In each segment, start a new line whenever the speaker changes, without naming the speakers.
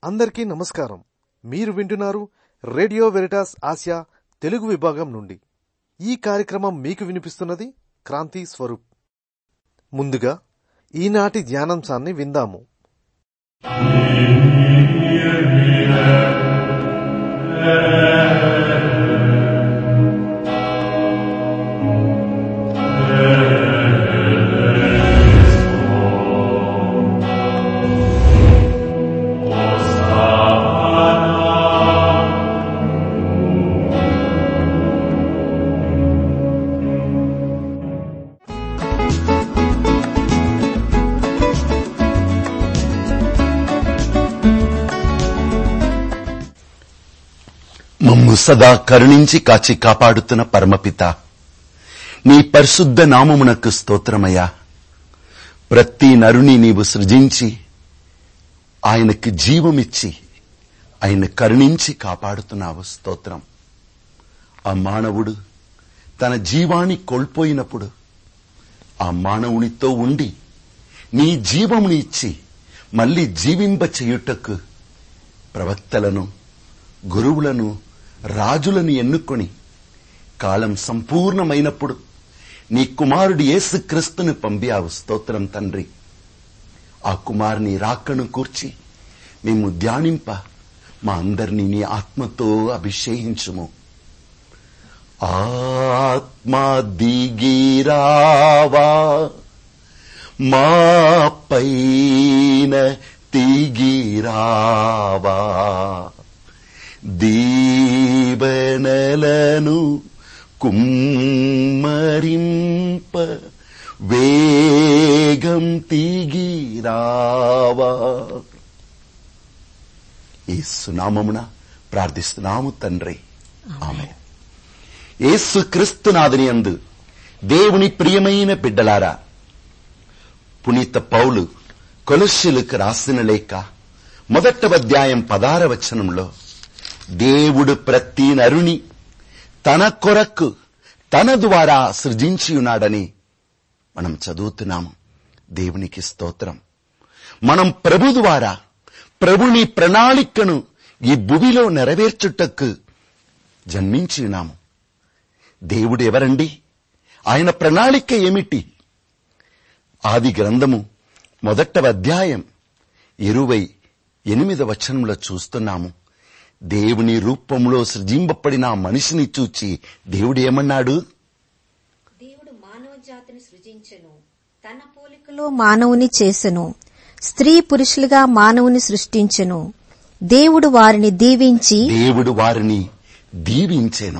అందరికీ నమస్కారం మీరు వింటున్నారు రేడియో వెరిటాస్ ఆసియా తెలుగు విభాగం నుండి ఈ కార్యక్రమం మీకు వినిపిస్తున్నది క్రాంతి స్వరూప్ ముందుగా ఈనాటి ధ్యానాంశాన్ని విందాము
మమ్ము సదా కరుణించి కాచి కాపాడుతున్న పరమపిత నీ పరిశుద్ధ నామమునకు స్తోత్రమయ్యా ప్రతి నరుని నీవు సృజించి ఆయనకు జీవమిచ్చి ఆయన కరుణించి కాపాడుతున్నావు స్తోత్రం ఆ మానవుడు తన జీవాన్ని కోల్పోయినప్పుడు ఆ మానవునితో ఉండి నీ జీవముని ఇచ్చి మళ్ళీ జీవింప చేయుటకు ప్రవక్తలను గురువులను రాజులను ఎన్నుకొని కాలం సంపూర్ణమైనప్పుడు నీ కుమారుడు యేసుక్రీస్తుని పంపావు స్తోత్రం తండ్రి ఆ కుమారుని రాకను కూర్చి మేము ధ్యానింప మా అందరినీ నీ ఆత్మతో అభిషేకించుము ఆత్మా దిగిరావా మా పైన తిగిరావా దీవెనలను కుమ్మరింప వేగం తిగిరావా యేసు నామమున ప్రార్థిస్తున్నాము తండ్రి ఆమె యేసు క్రీస్తునాథుని అందు దేవుని ప్రియమైన బిడ్డలారా పునీత పౌలు కొలస్యులకు రాసిన లేఖ మొదట అధ్యాయం పదార వచనంలో దేవుడు ప్రతి నరుని తన కొరకు తన ద్వారా సృజించి ఉన్నాడని మనం చదువుతున్నాము దేవునికి స్తోత్రం మనం ప్రభు ద్వారా ప్రభుని ప్రణాళికను ఈ భువిలో నెరవేర్చుటకు జన్మించి ఉన్నాము దేవుడు ఎవరండి ఆయన ప్రణాళిక ఏమిటి ఆది గ్రంథము మొదట అధ్యాయం ఇరవై ఎనిమిది వచనంలో చూస్తున్నాము దేవుని రూపంలో సృజింపబడిన ఆ మనిషిని చూచి దేవుడు ఏమన్నాడు
దేవుడు మానవ జాతిని సృజించెను తన పోలికలో మానవుని చేసెను స్త్రీ పురుషులుగా మానవుని సృష్టించెను దేవుడు వారిని దీవించి
దేవుడు వారిని దీవించెను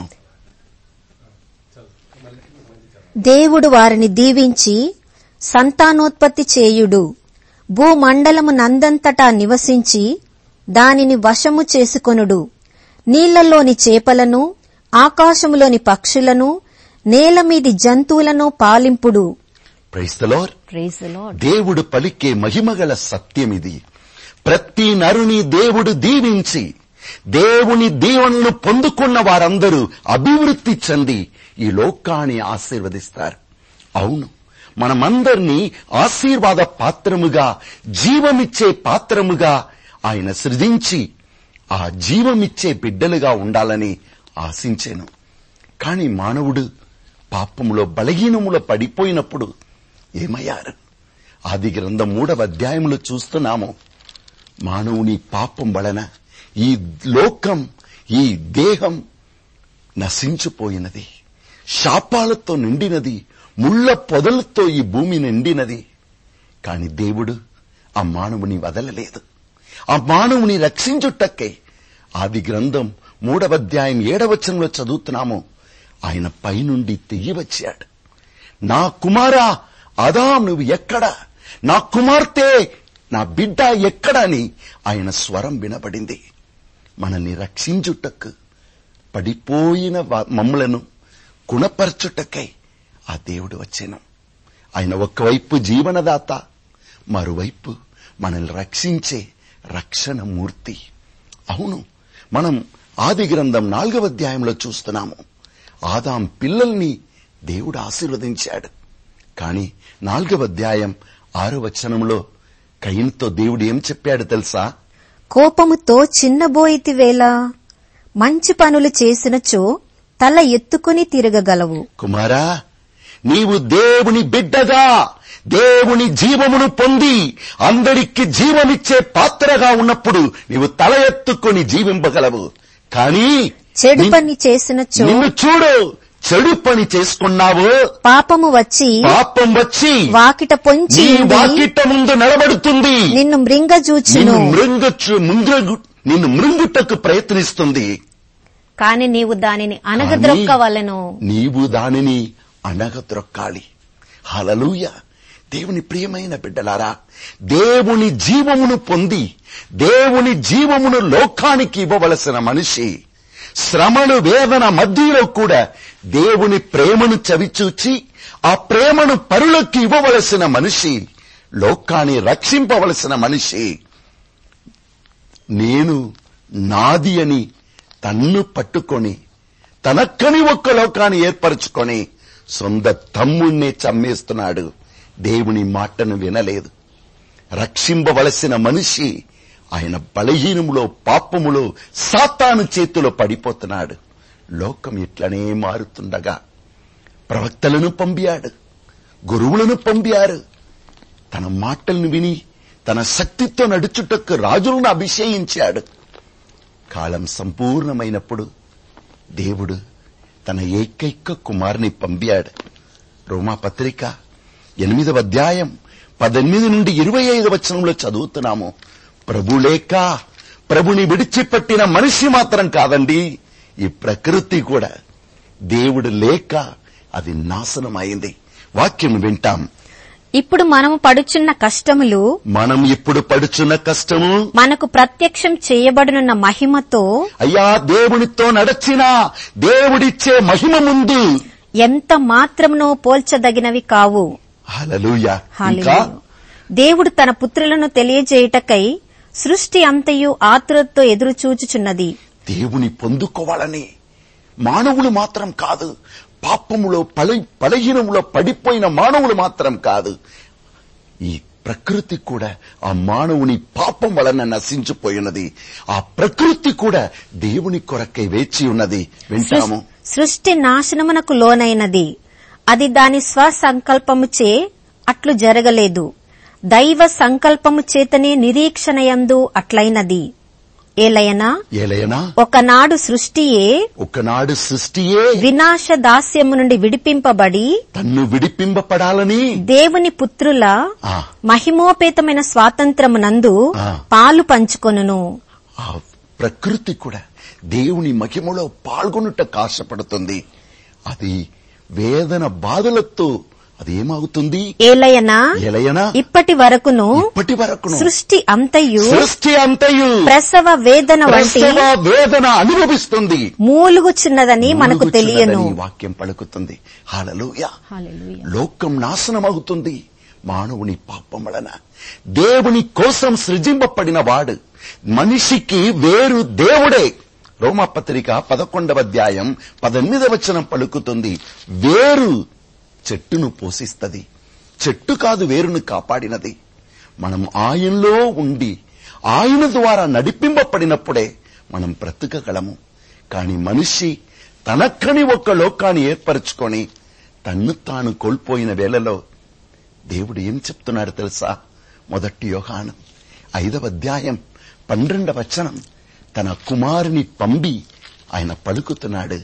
దేవుడు వారిని దీవించి సంతానోత్పత్తి చేయుడు భూమండలము నందంతటా నివసించి దానిని వశము చేసుకొనుడు నీళ్లలోని చేపలను ఆకాశములోని పక్షులను నేలమీది జంతువులను పాలింపుడు
ప్రైస్తలోర్ దేవుడు పలికే మహిమగల సత్యమిది ప్రతి నరుని దేవుడు దీవించి దేవుని దీవెనలు పొందుకున్న వారందరూ అభివృద్ధి చెంది ఈ లోకాన్ని ఆశీర్వదిస్తారు అవును మనమందరినీ ఆశీర్వాద పాత్రముగా జీవమిచ్చే పాత్రముగా ఆయన సృజించి ఆ జీవమిచ్చే బిడ్డలుగా ఉండాలని ఆశించాను కాని మానవుడు పాపములో బలహీనములో పడిపోయినప్పుడు ఏమయ్యారు ఆది గ్రంథం మూడవ అధ్యాయంలో చూస్తున్నాము మానవుని పాపం వలన ఈ లోకం ఈ దేహం నశించిపోయినది శాపాలతో నిండినది ముళ్ళ పొదలతో ఈ భూమి నిండినది కాని దేవుడు ఆ మానవుని వదలలేదు ఆ మానవుని రక్షించుటక్కై ఆది గ్రంథం మూడవ అధ్యాయం ఏడవచనంలో చదువుతున్నాము ఆయన పైనుండి తెగి వచ్చాడు నా కుమారా అదా నువ్వు ఎక్కడా నా కుమార్తె నా బిడ్డ ఎక్కడా అని ఆయన స్వరం వినబడింది మనల్ని రక్షించుటకు పడిపోయిన వ- మమ్ములను గుణపరచుటకై ఆ దేవుడు వచ్చాను ఆయన ఒకవైపు జీవనదాత మరోవైపు మనల్ని రక్షించే రక్షణ మూర్తి అవును మనం ఆది గ్రంథం నాలుగవ అధ్యాయంలో చూస్తున్నాము ఆదాం పిల్లల్ని దేవుడు ఆశీర్వదించాడు కాని నాలుగవ అధ్యాయం ఆరో వచనంలో కయ్యంతో దేవుడు ఏం చెప్పాడు తెలుసా
కోపముతో చిన్నబోయితివేలా మంచి పనులు చేసినచో తల ఎత్తుకుని తిరగగలవు
కుమారా నీవు దేవుని బిడ్డగా దేవుని జీవమును పొంది అందరికి జీవమిచ్చే పాత్రగా ఉన్నప్పుడు నీవు తల ఎత్తుకొని జీవింపగలవు కానీ
చెడు
ని-
పని చేసినచో
నిన్ను చూడు చెడు పని చేసుకున్నావు
పాపము వచ్చి
పాపం వచ్చి
వాకిట పొంచి
నీ
ఉండి
వాకిట ముందు నిలబడుతుంది
నిన్ను మృంగజూచును
నిన్ను మృంగచ్చు ముందు నిన్ను మృంగుటకు ప్రయత్నిస్తుంది
కాని నీవు దానిని అనగద్రొక్కవలెను
నీవు దానిని అనగద్రొక్కాలి హలలుయ దేవుని ప్రియమైన బిడ్డలారా దేవుని జీవమును పొంది దేవుని జీవమును లోకానికి ఇవ్వవలసిన మనిషి శ్రమలు వేదన మధ్యలో కూడా దేవుని ప్రేమను చవిచూచి ఆ ప్రేమను పరులకు ఇవ్వవలసిన మనిషి లోకాన్ని రక్షింపవలసిన మనిషి నేను నాది అని తన్ను పట్టుకొని తనక్కని ఒక్క లోకాన్ని ఏర్పరచుకొని సొంత తమ్ముణ్ణే చమ్మేస్తున్నాడు దేవుని మాటను వినలేదు రక్షింపవలసిన మనిషి ఆయన బలహీనములో పాపములో సాతాను చేతిలో పడిపోతున్నాడు లోకం ఇట్లనే మారుతుండగా ప్రవక్తలను పంపాడు గురువులను పంపారు తన మాటలను విని తన శక్తితో నడుచుటకు రాజులను అభిషేకించాడు కాలం సంపూర్ణమైనప్పుడు దేవుడు తన ఏకైక కుమారుని పంపాడు రోమా పత్రిక ఎనిమిదవ అధ్యాయం పద్దెనిమిది నుండి ఇరవై ఐదు వచనంలో చదువుతున్నాము ప్రభు లేక ప్రభుని విడిచిపెట్టిన మనిషి మాత్రం కాదండి ఈ ప్రకృతి కూడా దేవుడు లేక అది నాశనమైంది వాక్యం వింటాం
ఇప్పుడు మనము పడుచున్న కష్టములు
మనం ఇప్పుడు పడుచున్న కష్టము
మనకు ప్రత్యక్షం చేయబడునున్న మహిమతో
అయ్యా దేవునితో నడచిన దేవుడిచ్చే మహిమ ముందు
ఎంత మాత్రమునో పోల్చదగినవి కావు
హలలుయ ఇంకా
హల్లెలూయా. దేవుడు తన పుత్రులను తెలియజేయుటకై సృష్టి అంతయు ఆతురతో ఎదురు చూచుచున్నది
దేవుని పొందుకోవాలని మానవులు మాత్రం కాదు పాపములో పల బలహీనములో పడిపోయిన మానవులు మాత్రం కాదు ఈ ప్రకృతి కూడా ఆ మానవుని పాపం వలన నశించిపోయినది ఆ ప్రకృతి కూడా దేవుని కొరకై వేచి ఉన్నది వింటాము
సృష్టి నాశనమునకు లోనైనది అది దాని స్వసంకల్పముచే అట్లు జరగలేదు దైవ సంకల్పము చేతనే నిరీక్షణయందు అట్లైనది ఏలయనా
ఏలయనా
ఒకనాడు సృష్టియే
ఒకనాడు సృష్టియే
వినాశ దాస్యము నుండి విడిపింపబడి
తన్ను విడిపింపబడాలని
దేవుని పుత్రుల
ఆ
మహిమోపేతమైన స్వాతంత్రమునందు
ఆ.
పాలు పంచుకొనును
ఆ ప్రకృతి కూడా దేవుని మహిమలో పాల్గొనుటకు ఆశపడుతుంది అది వేదన బాధలతో అది ఏమవుతుంది
ఏలయనా
ఎలయనా
ఇప్పటి వరకును
ఇప్పటి వరకు
సృష్టి అంతయు
సృష్టి అంతయు
ప్రసవ వేదన వంటి
ప్రసవ వేదన అనుభవిస్తుంది
మూలుగుచున్నదని మనకు
మూలుగుచున్నదని
తెలియను
ఈ వాక్యం పలుకుతుంది హల్లెలూయా లోకం నాశనమవుతుంది మానవుని పాపం వలన దేవుని కోసం సృజింపబడిన వాడు మనిషికి వేరు దేవుడే రోమపత్రిక పదకొండవ అధ్యాయం పదెనిమిదవ వచనం పలుకుతుంది వేరు చెట్టును పోషిస్తది చెట్టు కాదు వేరును కాపాడినది మనం ఆయనలో ఉండి ఆయన ద్వారా నడిపింపబడినప్పుడే మనం బ్రతకగలము కాని మనిషి తనక్కని ఒక్క లోకాన్ని ఏర్పరచుకొని తన్ను తాను కోల్పోయిన వేళలో దేవుడు ఏం చెప్తున్నాడు తెలుసా మొదటి యోహానం ఐదవ అధ్యాయం పన్నెండవ వచనం తన కుమారుని పంపి ఆయన పలుకుతున్నాడు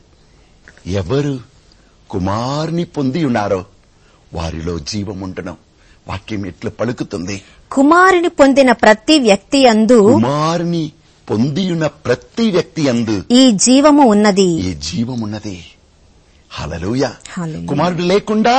ఎవరు కుమారుని పొంది ఉన్నారో వారిలో జీవముండడం వాక్యం ఎట్లా పలుకుతుంది
కుమారుని పొందిన ప్రతి వ్యక్తి అందు
కుమారుని పొందియున్న ప్రతి వ్యక్తి అందు
ఈ జీవము ఉన్నది
ఈ జీవమున్నది హలలుయ
హల్లెలూయా.
కుమారుడు లేకుండా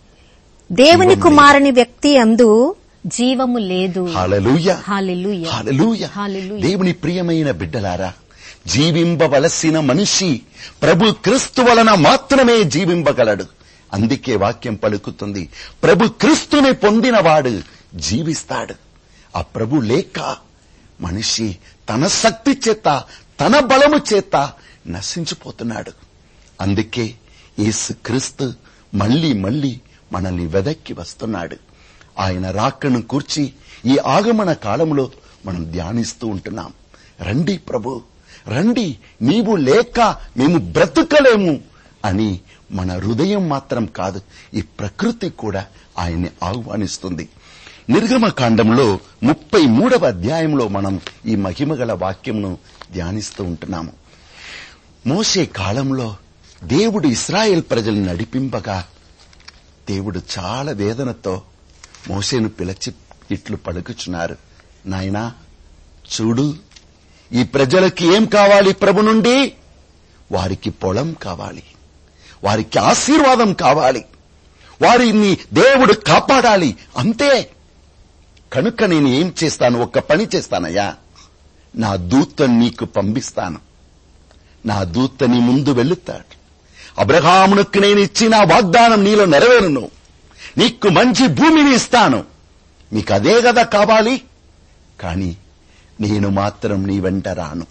దేవుని
జీవం
కుమారుని వ్యక్తి అందు జీవము లేదు
హలలుయ
హల్లెలూయా.
హల్లెలూయ
హల్లెలూయా.
దేవుని ప్రియమైన బిడ్డలారా జీవింపవలసిన మనిషి ప్రభు క్రీస్తు వలన మాత్రమే జీవింపగలడు అందుకే వాక్యం పలుకుతుంది ప్రభు క్రీస్తుని పొందినవాడు జీవిస్తాడు ఆ ప్రభు లేక మనిషి తన శక్తి చేత తన బలము చేత నశించిపోతున్నాడు అందుకే యేసు క్రీస్తు మళ్ళీ మళ్ళీ మనల్ని వెదక్కి వస్తున్నాడు ఆయన రాకను కూర్చి ఈ ఆగమన కాలంలో మనం ధ్యానిస్తూ ఉంటున్నాం రండి ప్రభు రండి నీవు లేక మేము బ్రతుకలేము అని మన హృదయం మాత్రం కాదు ఈ ప్రకృతి కూడా ఆయన్ని ఆహ్వానిస్తుంది నిర్గమకాండంలో ముప్పై మూడవ అధ్యాయంలో మనం ఈ మహిమగల వాక్యంను ధ్యానిస్తూ ఉంటున్నాము మోసే కాలంలో దేవుడు ఇస్రాయేల్ ప్రజల్ని నడిపింపగా దేవుడు చాలా వేదనతో మోసేను పిలిచి ఇట్లు పలుకుచున్నారు నాయనా చూడు ఈ ప్రజలకి ఏం కావాలి ప్రభు నుండి వారికి పొలం కావాలి వారికి ఆశీర్వాదం కావాలి వారిని దేవుడు కాపాడాలి అంతే కనుక నేను ఏం చేస్తాను ఒక్క పని చేస్తానయ్యా నా దూతను నీకు పంపిస్తాను నా దూత నీ ముందు వెళ్తాడు అబ్రహామునకు నేను ఇచ్చిన వాగ్దానం నీలో నెరవేరును నీకు మంచి భూమిని ఇస్తాను మీకు అదే కదా కావాలి కాని నేను మాత్రం నీ వెంట రాను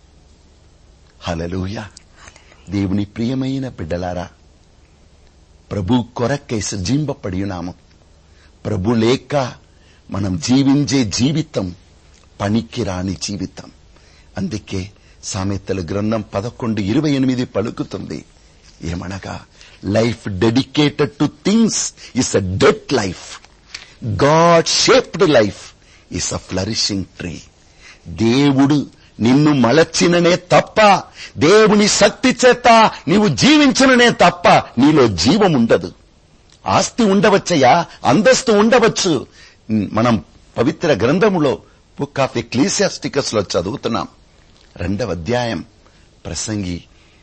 హలలుయ దేవుని ప్రియమైన బిడ్డలారా ప్రభు కొరకై సజీంపబడి ఉన్నాము ప్రభు లేక మనం జీవించే జీవితం పనికిరాని జీవితం అందుకే సామెతల గ్రంథం పదకొండు ఇరవై ఎనిమిది పలుకుతుంది ఏమనగా life dedicated to things is a dead life god shaped life is a flourishing tree దేవుడు నిన్ను మలచిననే తప్ప దేవుని శక్తి చేత నీవు జీవించననే తప్ప నీలో జీవం ఉండదు ఆస్తి ఉండవచ్చయ్యా అంతస్తు ఉండవచ్చు మనం పవిత్ర గ్రంథములో బుక్ ఆఫ్ ఎక్లీసియాస్టికస్ లో చదువుతున్నాం రెండవ అధ్యాయం ప్రసంగి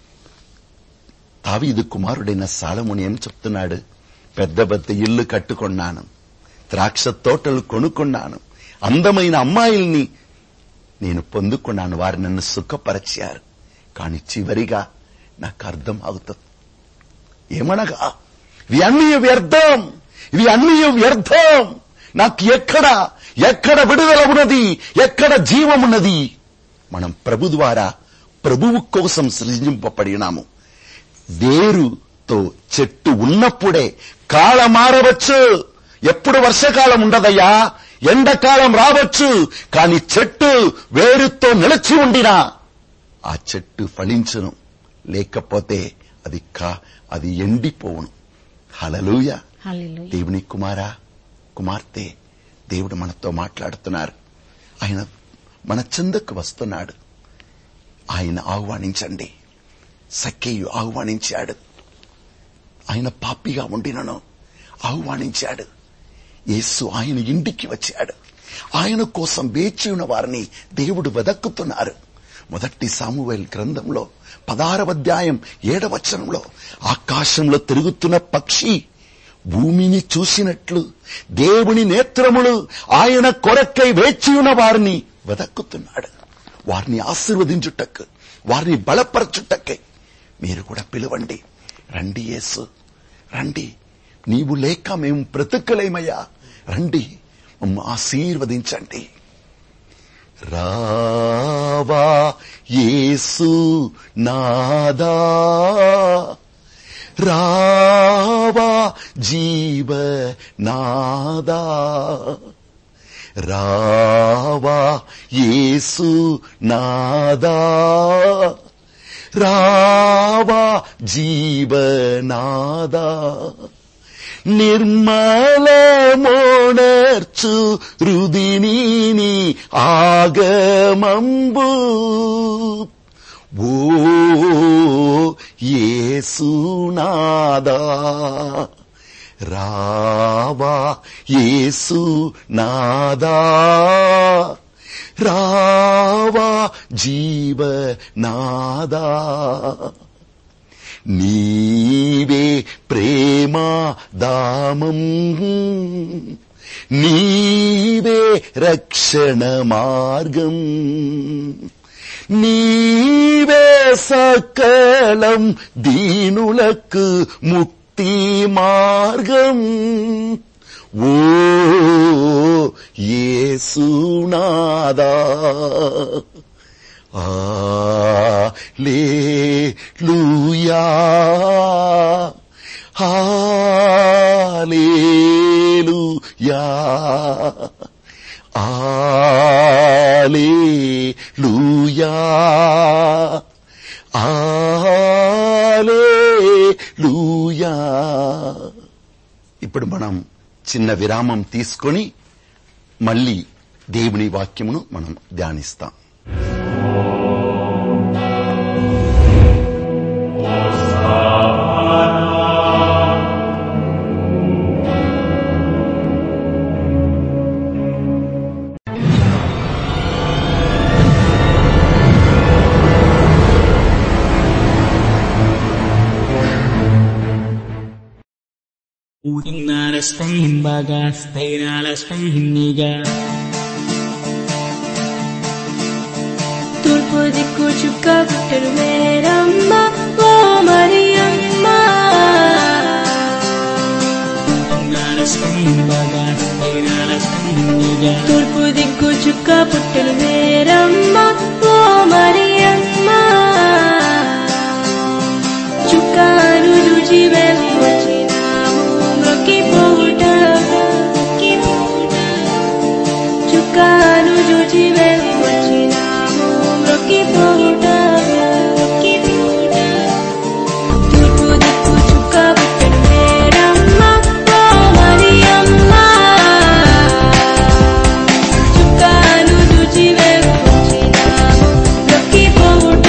తావీదు కుమారుడైన సాలముని ఏం చెప్తున్నాడు పెద్ద పెద్ద ఇల్లు కట్టుకున్నాను ద్రాక్ష తోటలు కొనుక్కున్నాను అందమైన అమ్మాయిల్ని నేను పొందుకున్నాను వారు నన్ను సుఖపరిచారు కాని చివరిగా నాకు అర్థం అవుతుంది ఏమనగా ఇవి అన్నీ వ్యర్థం ఇవి అన్నీ వ్యర్థం నాకు ఎక్కడ ఎక్కడ విడుదల ఉన్నది ఎక్కడ జీవం ఉన్నది మనం ప్రభు ద్వారా ప్రభువు కోసం సృజింపబడినాము వేరుతో చెట్టు ఉన్నప్పుడే కాల మారవచ్చు ఎప్పుడు వర్షకాలం ఉండదయ్యా ఎండకాలం రావచ్చు కాని చెట్టు వేరుతో నిలిచి ఉండినా ఆ చెట్టు ఫలించును లేకపోతే అది కా అది ఎండిపోవును హలలుయ
హల్లెలూయా.
దేవుని కుమారా కుమార్తె దేవుడు మనతో మాట్లాడుతున్నారు ఆయన మన చెందకు వస్తున్నాడు ఆయన ఆహ్వానించండి సఖ్యయు ఆహ్వానించాడు ఆయన పాపిగా ఉండినను ఆహ్వానించాడు యేసు ఆయన ఇంటికి వచ్చాడు ఆయన కోసం వేచి ఉన్న వారిని దేవుడు వెదక్కుతున్నారు మొదటి సామువేల్ గ్రంథంలో పదారవ అధ్యాయం ఏడవచనంలో ఆకాశంలో తిరుగుతున్న పక్షి భూమిని చూసినట్లు దేవుని నేత్రములు ఆయన కొరకై వేచి ఉన్న వారిని వెదక్కుతున్నాడు వారిని ఆశీర్వదించుటకు వారిని బలపరచుటకై మీరు కూడా పిలవండి రండి యేసు రండి నీవు లేక మేము బ్రతుకలేమయ్యా రండి మమ్మ ఆశీర్వదించండి రావా యేసు నాదా రావా జీవ నాదా రావా యేసు నాదా రావా జీవనాదా నిర్మలమోనర్చు రుదిని ఆగమంబు ఓ యేసునాదా రావా యేసునాదా రావా జీవనాదా నీవే ప్రేమా దామం నీవే రక్షణ మార్గం నీవే సకలం దీనులకు ముక్తి మార్గం ఓ యేసునాదా హల్లెలూయా హల్లెలూయా ఆలేలుయా ఆలేలుయా ఇప్పుడు మనం చిన్న విరామం తీసుకొని మళ్ళీ దేవుని వాక్యమును మనం ధ్యానిస్తాం
Utinarastain bagas, tainalastain niga.
తూర్పు దిక్కు చుక్క పుట్టడు మేరమ్మ ఓ Mariyamma
Utinarastain bagas, tainalastain niga.
తూర్పు దిక్కు చుక్క పుట్టడు మేరమ్మ ఓ మరియమ్మ చుక్కాను చూచి మేము వచ్చినాము మ్రొక్కిపోవుట చుక్కాను చూచి మేము వచ్చినాము మ్రొక్కిపోవుట తూర్పు దిక్కు చుక్క పుట్టడు మేరమ్మ ఓ మరియమ్మ చుక్కాను చూచి మేము వచ్చినాము మ్రొక్కిపోవుట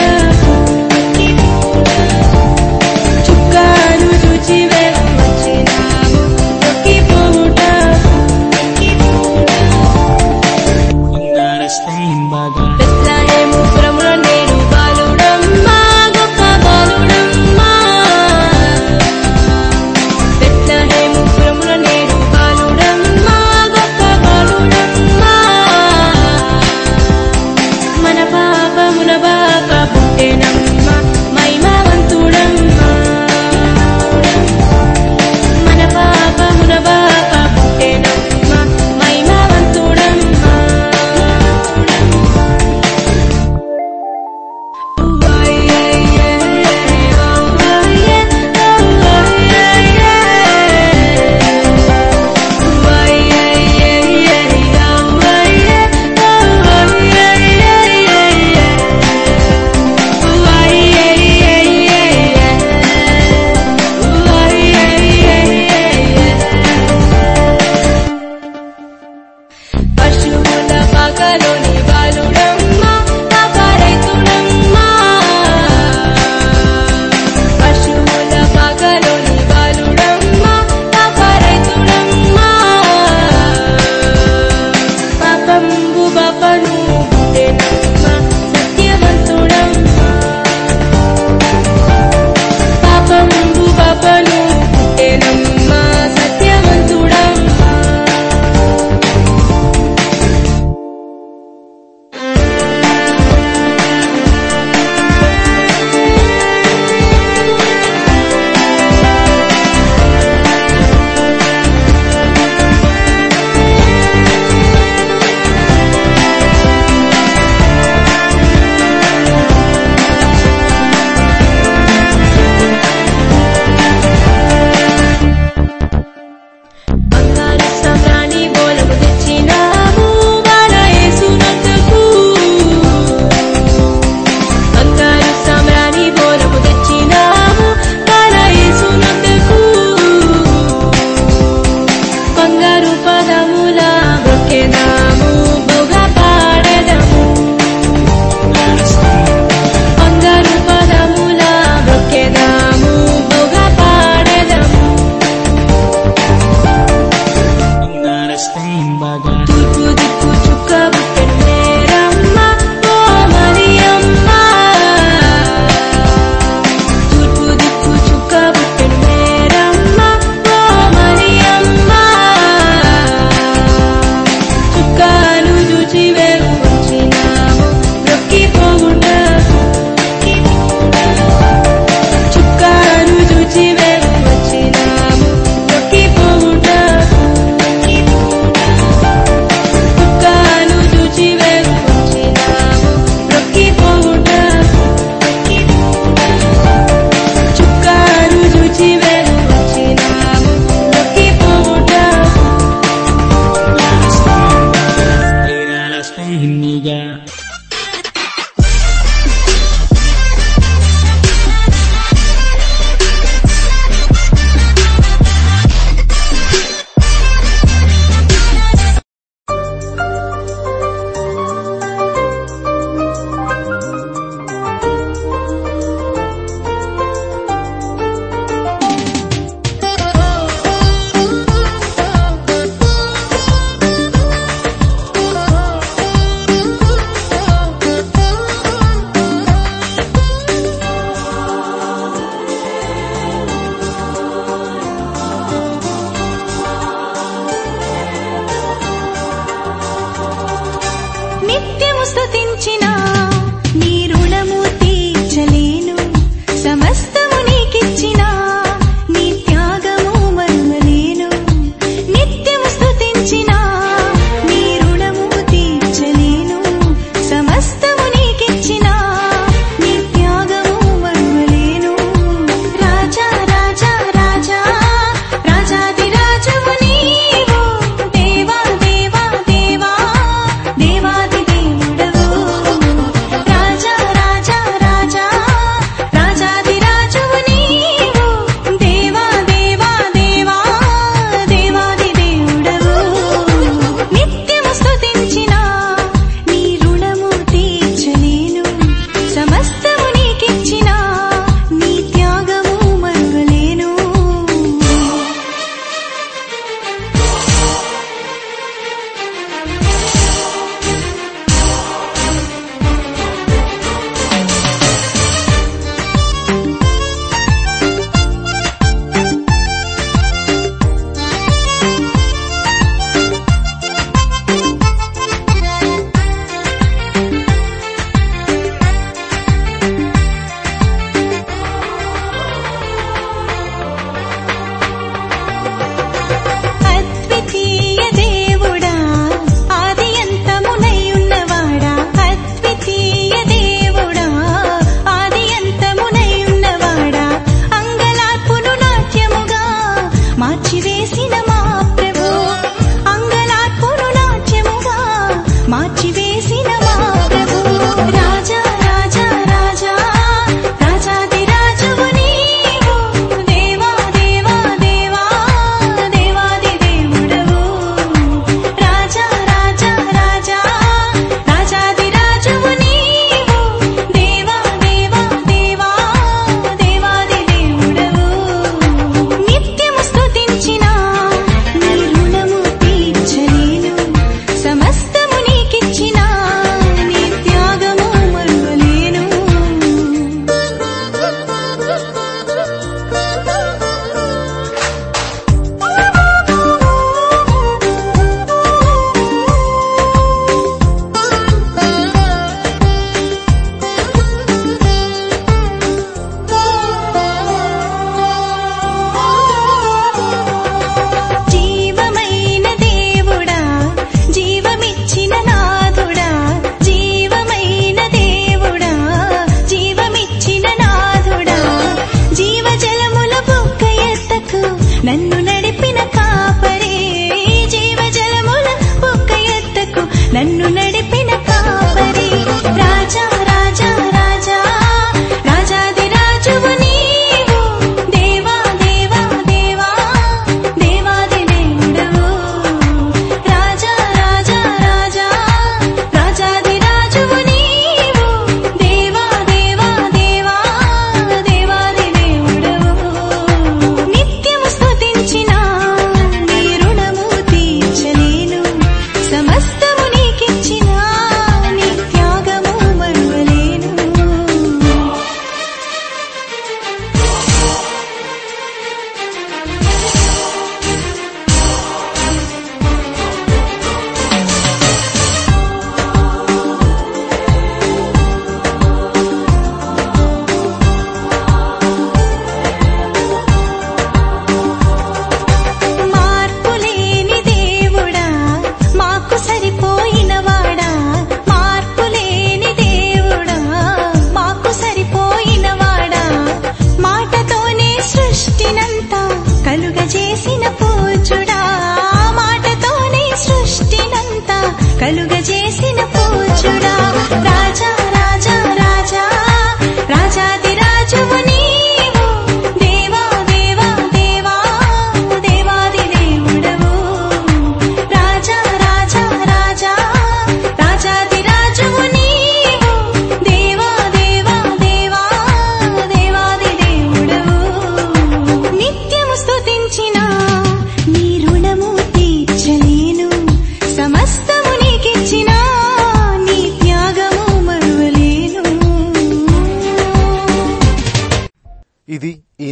చుక్కాను చూచి మేము వచ్చినాము మ్రొక్కిపోవుట
Utinarastain bagas.
బెత్లహేము పురమున నేడు బాలుడమ్మా, గొప్ప బాలుడమ్మా. బెత్లహేము పురమున నేడు బాలుడమ్మా, గొప్ప బాలుడమ్మా. మన పాపమున బాప పుట్టెనమ్మ, మహిమవంతుడమ్మా. మన పాపమున బాప పుట్టెనమ్మ, మహిమవంతుడమ్మా.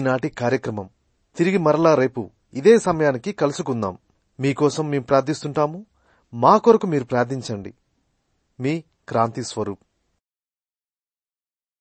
ఈనాటి కార్యక్రమం తిరిగి మరలా రేపు ఇదే సమయానికి కలుసుకుందాం మీకోసం మేము ప్రార్థిస్తుంటాము మా కొరకు మీరు ప్రార్థించండి మీ క్రాంతి స్వరూప్